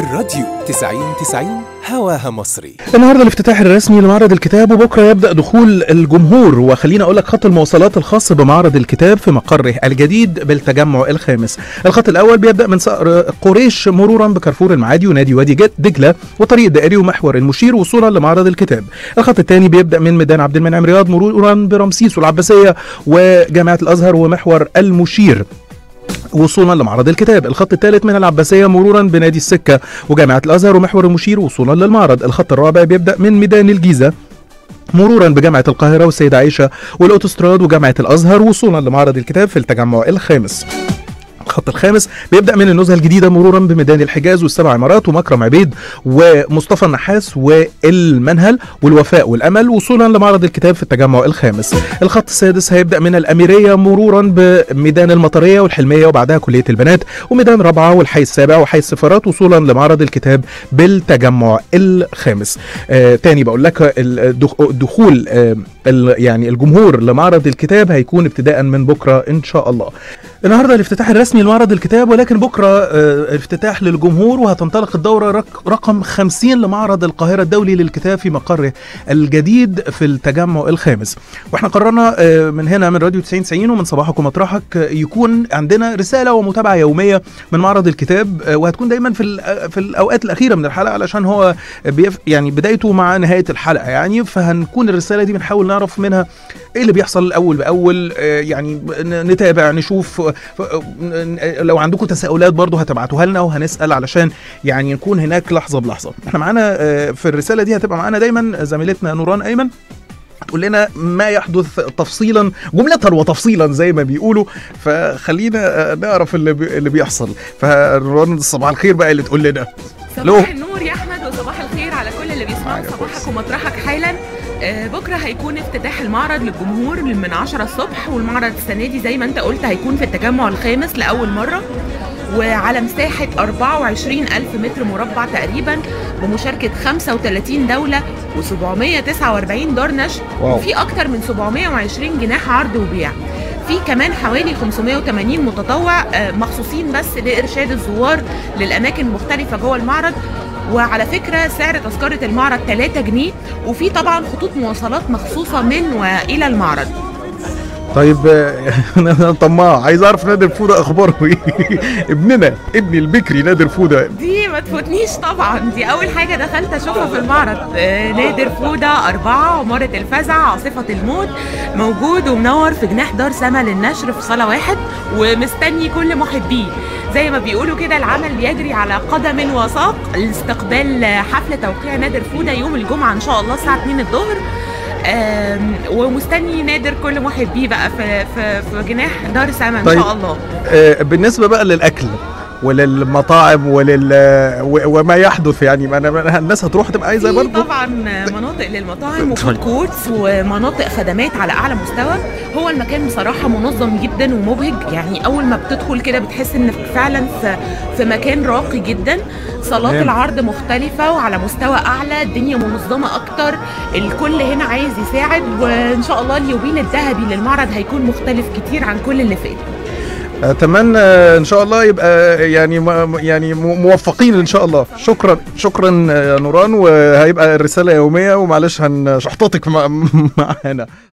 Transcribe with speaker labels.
Speaker 1: الراديو 90 90 هواها مصري
Speaker 2: النهارده الافتتاح الرسمي لمعرض الكتاب وبكره يبدا دخول الجمهور وخليني اقول لك خط المواصلات الخاص بمعرض الكتاب في مقره الجديد بالتجمع الخامس. الخط الاول بيبدا من صقر قريش مرورا بكارفور المعادي ونادي وادي جد- دجله وطريق الدائري ومحور المشير وصولا لمعرض الكتاب. الخط الثاني بيبدا من ميدان عبد المنعم رياض مرورا برمسيس والعباسيه وجامعه الازهر ومحور المشير. وصولا لمعرض الكتاب الخط الثالث من العباسية مرورا بنادي السكة وجامعة الأزهر ومحور المشير وصولا للمعرض الخط الرابع بيبدأ من ميدان الجيزة مرورا بجامعة القاهرة والسيدة عائشة والأوتوستراد وجامعة الأزهر وصولا لمعرض الكتاب في التجمع الخامس الخط الخامس بيبدا من النزهه الجديده مرورا بميدان الحجاز والسبع عمارات ومكرم عبيد ومصطفى النحاس والمنهل والوفاء والامل وصولا لمعرض الكتاب في التجمع الخامس. الخط السادس هيبدا من الاميريه مرورا بميدان المطريه والحلميه وبعدها كليه البنات وميدان رابعه والحي السابع وحي السفارات وصولا لمعرض الكتاب بالتجمع الخامس. آه تاني بقول لك الدخ- الدخول آه ال- يعني الجمهور لمعرض الكتاب هيكون ابتداء من بكره ان شاء الله. النهارده الافتتاح الرسمي لمعرض الكتاب ولكن بكره آه، افتتاح للجمهور وهتنطلق الدوره رق- رقم 50 لمعرض القاهره الدولي للكتاب في مقره الجديد في التجمع الخامس واحنا قررنا آه، من هنا من راديو 90 90 ومن صباحك ومطرحك آه، يكون عندنا رساله ومتابعه يوميه من معرض الكتاب آه، وهتكون دايما في ال- في الاوقات الاخيره من الحلقه علشان هو بيف يعني بدايته مع نهايه الحلقه يعني فهنكون الرساله دي بنحاول نعرف منها ايه اللي بيحصل اول باول آه، يعني ن- نتابع نشوف آه، ف- آه، ن- لو عندكم تساؤلات برضو هتبعتوها لنا وهنسال علشان يعني نكون هناك لحظه بلحظه احنا معانا آه، في الرساله دي هتبقى معانا دايما زميلتنا نوران ايمن تقول لنا ما يحدث تفصيلا جملة وتفصيلا زي ما بيقولوا فخلينا آه، نعرف اللي, بي اللي بيحصل فنوران صباح الخير بقى اللي تقول لنا لو.
Speaker 3: صباح النور يا احمد وصباح الخير على كل اللي بيسمعوا صباحك ومطرحك حالا آه، بكره هيكون افتتاح المعرض للجمهور من 10 الصبح والمعرض السنه دي زي ما انت قلت هيكون في التجمع الخامس لاول مره وعلى مساحة 24 ألف متر مربع تقريبا بمشاركة 35 دولة و749 دار نشر
Speaker 2: واو.
Speaker 3: وفي أكتر من 720 جناح عرض وبيع في كمان حوالي 580 متطوع آه، مخصوصين بس لإرشاد الزوار للأماكن المختلفة جوه المعرض وعلى فكرة سعر تذكرة المعرض 3 جنيه وفي طبعا خطوط مواصلات مخصوصة من وإلى المعرض
Speaker 2: طيب آه، انا طماع عايز اعرف نادر فوده اخباره ايه ابننا ابني البكري نادر فوده
Speaker 3: دي ما تفوتنيش طبعا دي اول حاجه دخلت اشوفها في المعرض آه، نادر فوده أربعة عمارة الفزع عاصفة الموت موجود ومنور في جناح دار سما للنشر في صالة واحد ومستني كل محبيه زي ما بيقولوا كده العمل بيجري على قدم وساق لاستقبال حفل توقيع نادر فوده يوم الجمعة ان شاء الله الساعة 2 الظهر آم، ومستني نادر كل محبيه بقى في في في جناح دار سما ان
Speaker 2: طيب.
Speaker 3: شاء الله
Speaker 2: آه، بالنسبه بقى للاكل وللمطاعم ولل و- وما يحدث يعني ما أنا الناس هتروح تبقى عايزه
Speaker 3: في
Speaker 2: برضه
Speaker 3: طبعا مناطق للمطاعم وفود كورتس ومناطق خدمات على اعلى مستوى هو المكان بصراحه منظم جدا ومبهج يعني اول ما بتدخل كده بتحس ان فعلا في في مكان راقي جدا صالات
Speaker 2: تمام.
Speaker 3: العرض مختلفه وعلى مستوى اعلى الدنيا منظمه اكتر الكل هنا عايز يساعد وان شاء الله اليوبيل الذهبي للمعرض هيكون مختلف كتير عن كل اللي فات
Speaker 2: اتمنى ان شاء الله يبقى يعني م- يعني م- موفقين ان شاء الله شكرا شكرا يا نوران وهيبقى الرساله يوميه ومعلش هنشحططك مع- معانا